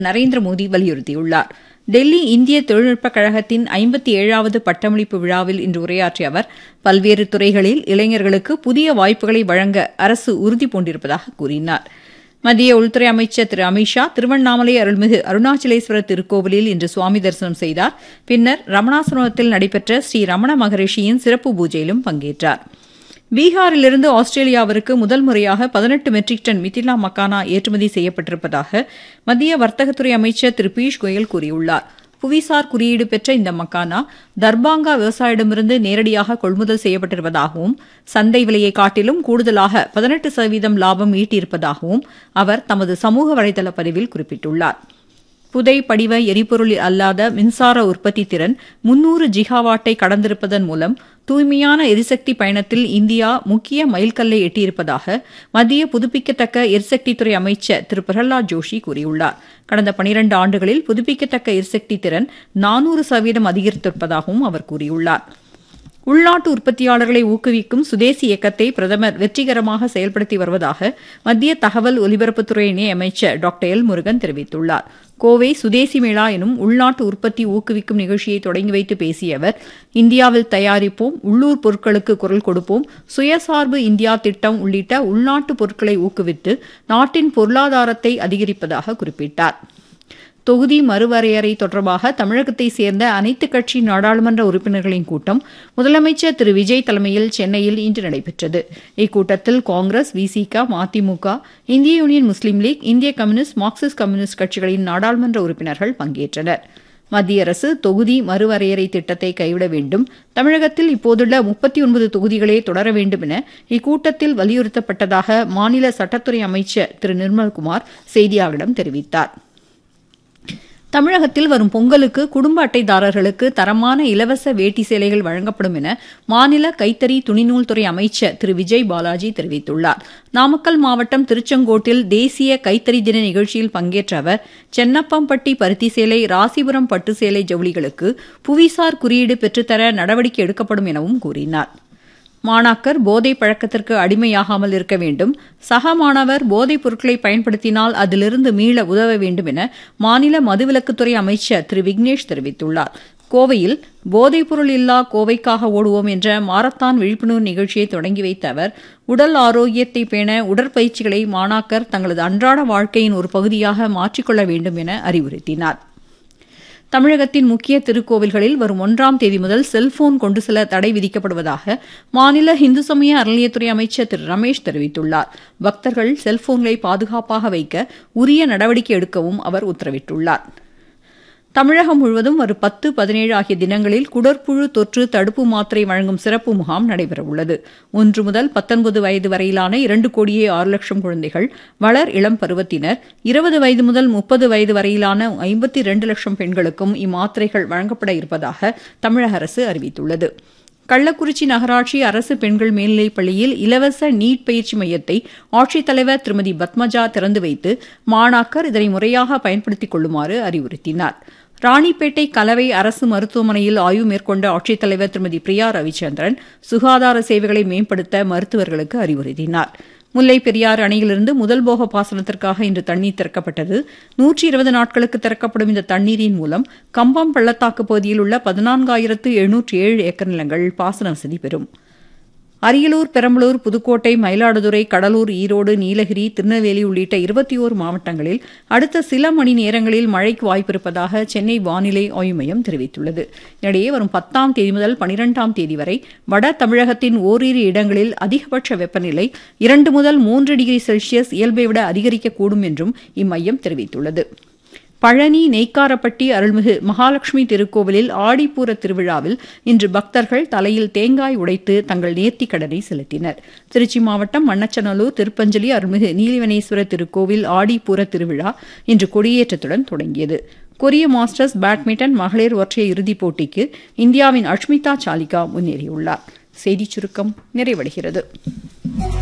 நரேந்திர மோடி வலியுறுத்தியுள்ளார் டெல்லி இந்திய தொழில்நுட்பக் கழகத்தின் ஐம்பத்தி ஏழாவது பட்டமளிப்பு விழாவில் இன்று உரையாற்றிய அவர் பல்வேறு துறைகளில் இளைஞர்களுக்கு புதிய வாய்ப்புகளை வழங்க அரசு உறுதிபூண்டிருப்பதாக கூறினார் மத்திய உள்துறை அமைச்சர் திரு அமித்ஷா திருவண்ணாமலை அருள்மிகு அருணாச்சலேஸ்வரர் திருக்கோவிலில் இன்று சுவாமி தரிசனம் செய்தார் பின்னர் ரமணாசிரமத்தில் நடைபெற்ற ஸ்ரீ ரமண மகரிஷியின் சிறப்பு பூஜையிலும் பங்கேற்றார் பீகாரிலிருந்து ஆஸ்திரேலியாவிற்கு முதல் முறையாக பதினெட்டு மெட்ரிக் டன் மித்திலா மக்கானா ஏற்றுமதி செய்யப்பட்டிருப்பதாக மத்திய வர்த்தகத்துறை அமைச்சர் திரு பியூஷ் கோயல் கூறியுள்ளார் புவிசார் குறியீடு பெற்ற இந்த மக்கானா தர்பாங்கா விவசாயிடமிருந்து நேரடியாக கொள்முதல் செய்யப்பட்டிருப்பதாகவும் சந்தை விலையை காட்டிலும் கூடுதலாக பதினெட்டு சதவீதம் லாபம் ஈட்டியிருப்பதாகவும் அவர் தமது சமூக வலைதள பதிவில் குறிப்பிட்டுள்ளார் புதை படிவ எரிபொருள் அல்லாத மின்சார உற்பத்தி திறன் முன்னூறு ஜிகாவாட்டை கடந்திருப்பதன் மூலம் தூய்மையான எரிசக்தி பயணத்தில் இந்தியா முக்கிய மைல்கல்லை எட்டியிருப்பதாக மத்திய புதுப்பிக்கத்தக்க எரிசக்தித்துறை அமைச்சர் திரு பிரஹலாத் ஜோஷி கூறியுள்ளார் கடந்த பனிரண்டு ஆண்டுகளில் புதுப்பிக்கத்தக்க எரிசக்தி திறன் நானூறு சதவீதம் அதிகரித்திருப்பதாகவும் அவர் கூறியுள்ளார் உள்நாட்டு உற்பத்தியாளர்களை ஊக்குவிக்கும் சுதேசி இயக்கத்தை பிரதமர் வெற்றிகரமாக செயல்படுத்தி வருவதாக மத்திய தகவல் ஒலிபரப்புத்துறை இணை அமைச்சர் டாக்டர் எல் முருகன் தெரிவித்துள்ளார் கோவை சுதேசி மேளா எனும் உள்நாட்டு உற்பத்தி ஊக்குவிக்கும் நிகழ்ச்சியை தொடங்கி வைத்து பேசிய அவர் இந்தியாவில் தயாரிப்போம் உள்ளூர் பொருட்களுக்கு குரல் கொடுப்போம் சுயசார்பு இந்தியா திட்டம் உள்ளிட்ட உள்நாட்டு பொருட்களை ஊக்குவித்து நாட்டின் பொருளாதாரத்தை அதிகரிப்பதாக குறிப்பிட்டார் தொகுதி மறுவரையறை தொடர்பாக தமிழகத்தை சேர்ந்த அனைத்து கட்சி நாடாளுமன்ற உறுப்பினர்களின் கூட்டம் முதலமைச்சர் திரு விஜய் தலைமையில் சென்னையில் இன்று நடைபெற்றது இக்கூட்டத்தில் காங்கிரஸ் விசிக மதிமுக இந்திய யூனியன் முஸ்லீம் லீக் இந்திய கம்யூனிஸ்ட் மார்க்சிஸ்ட் கம்யூனிஸ்ட் கட்சிகளின் நாடாளுமன்ற உறுப்பினர்கள் பங்கேற்றனர் மத்திய அரசு தொகுதி மறுவரையறை திட்டத்தை கைவிட வேண்டும் தமிழகத்தில் இப்போதுள்ள முப்பத்தி ஒன்பது தொகுதிகளே தொடர வேண்டும் என இக்கூட்டத்தில் வலியுறுத்தப்பட்டதாக மாநில சட்டத்துறை அமைச்சர் திரு நிர்மல்குமார் செய்தியாளர்களிடம் தெரிவித்தார் தமிழகத்தில் வரும் பொங்கலுக்கு குடும்ப அட்டைதாரர்களுக்கு தரமான இலவச வேட்டி சேலைகள் வழங்கப்படும் என மாநில கைத்தறி துணிநூல் துறை அமைச்சர் திரு விஜய் பாலாஜி தெரிவித்துள்ளார் நாமக்கல் மாவட்டம் திருச்செங்கோட்டில் தேசிய கைத்தறி தின நிகழ்ச்சியில் பங்கேற்ற அவர் சென்னப்பம்பட்டி பருத்தி சேலை ராசிபுரம் பட்டு சேலை ஜவுளிகளுக்கு புவிசார் குறியீடு பெற்றுத்தர நடவடிக்கை எடுக்கப்படும் எனவும் கூறினார் மாணாக்கர் போதை பழக்கத்திற்கு அடிமையாகாமல் இருக்க வேண்டும் சக மாணவர் போதைப் பொருட்களை பயன்படுத்தினால் அதிலிருந்து மீள உதவ வேண்டும் என மாநில மதுவிலக்குத்துறை அமைச்சர் திரு விக்னேஷ் தெரிவித்துள்ளார் கோவையில் போதைப்பொருள் இல்லா கோவைக்காக ஓடுவோம் என்ற மாரத்தான் விழிப்புணர்வு நிகழ்ச்சியை தொடங்கி வைத்த அவர் உடல் ஆரோக்கியத்தை பேண உடற்பயிற்சிகளை மாணாக்கர் தங்களது அன்றாட வாழ்க்கையின் ஒரு பகுதியாக மாற்றிக்கொள்ள வேண்டும் என அறிவுறுத்தினார் தமிழகத்தின் முக்கிய திருக்கோவில்களில் வரும் ஒன்றாம் தேதி முதல் செல்போன் கொண்டு செல்ல தடை விதிக்கப்படுவதாக மாநில இந்து சமய அறநிலையத்துறை அமைச்சர் திரு ரமேஷ் தெரிவித்துள்ளார் பக்தர்கள் செல்போன்களை பாதுகாப்பாக வைக்க உரிய நடவடிக்கை எடுக்கவும் அவர் உத்தரவிட்டுள்ளார் தமிழகம் முழுவதும் வரும் பத்து பதினேழு ஆகிய தினங்களில் குடற்புழு தொற்று தடுப்பு மாத்திரை வழங்கும் சிறப்பு முகாம் நடைபெறவுள்ளது ஒன்று முதல் பத்தொன்பது வயது வரையிலான இரண்டு கோடியே ஆறு லட்சம் குழந்தைகள் வளர் இளம் பருவத்தினர் இருபது வயது முதல் முப்பது வயது வரையிலான ஐம்பத்தி இரண்டு லட்சம் பெண்களுக்கும் இம்மாத்திரைகள் வழங்கப்பட இருப்பதாக தமிழக அரசு அறிவித்துள்ளது கள்ளக்குறிச்சி நகராட்சி அரசு பெண்கள் மேல்நிலைப் பள்ளியில் இலவச நீட் பயிற்சி மையத்தை ஆட்சித்தலைவர் திருமதி பத்மஜா திறந்து வைத்து மாணாக்கர் இதனை முறையாக பயன்படுத்திக் கொள்ளுமாறு அறிவுறுத்தினார் ராணிப்பேட்டை கலவை அரசு மருத்துவமனையில் ஆய்வு மேற்கொண்ட ஆட்சித்தலைவர் திருமதி பிரியா ரவிச்சந்திரன் சுகாதார சேவைகளை மேம்படுத்த மருத்துவர்களுக்கு அறிவுறுத்தினார் முல்லை பெரியாறு அணையிலிருந்து முதல் போக பாசனத்திற்காக இன்று தண்ணீர் திறக்கப்பட்டது நூற்றி இருபது நாட்களுக்கு திறக்கப்படும் இந்த தண்ணீரின் மூலம் கம்பம் பள்ளத்தாக்கு பகுதியில் உள்ள பதினான்காயிரத்து எழுநூற்றி ஏழு ஏக்கர் நிலங்கள் பாசன வசதி பெறும் அரியலூர் பெரம்பலூர் புதுக்கோட்டை மயிலாடுதுறை கடலூர் ஈரோடு நீலகிரி திருநெல்வேலி உள்ளிட்ட இருபத்தி ஓரு மாவட்டங்களில் அடுத்த சில மணி நேரங்களில் மழைக்கு வாய்ப்பிருப்பதாக சென்னை வானிலை ஆய்வு மையம் தெரிவித்துள்ளது இதனிடையே வரும் பத்தாம் தேதி முதல் பனிரெண்டாம் தேதி வரை வட தமிழகத்தின் ஓரிரு இடங்களில் அதிகபட்ச வெப்பநிலை இரண்டு முதல் மூன்று டிகிரி செல்சியஸ் இயல்பை விட அதிகரிக்கக்கூடும் என்றும் இம்மையம் தெரிவித்துள்ளது பழனி நெய்க்காரப்பட்டி அருள்மிகு மகாலட்சுமி திருக்கோவிலில் ஆடிப்பூர திருவிழாவில் இன்று பக்தர்கள் தலையில் தேங்காய் உடைத்து தங்கள் நேர்த்திக் கடனை செலுத்தினர் திருச்சி மாவட்டம் மண்ணச்சநல்லூர் திருப்பஞ்சலி அருள்மிகு நீலிவனேஸ்வரர் திருக்கோவில் ஆடிப்பூர திருவிழா இன்று கொடியேற்றத்துடன் தொடங்கியது கொரிய மாஸ்டர்ஸ் பேட்மிண்டன் மகளிர் ஒற்றைய இறுதிப் போட்டிக்கு இந்தியாவின் அஷ்மிதா சாலிகா முன்னேறியுள்ளார் செய்திச் சுருக்கம் நிறைவடைகிறது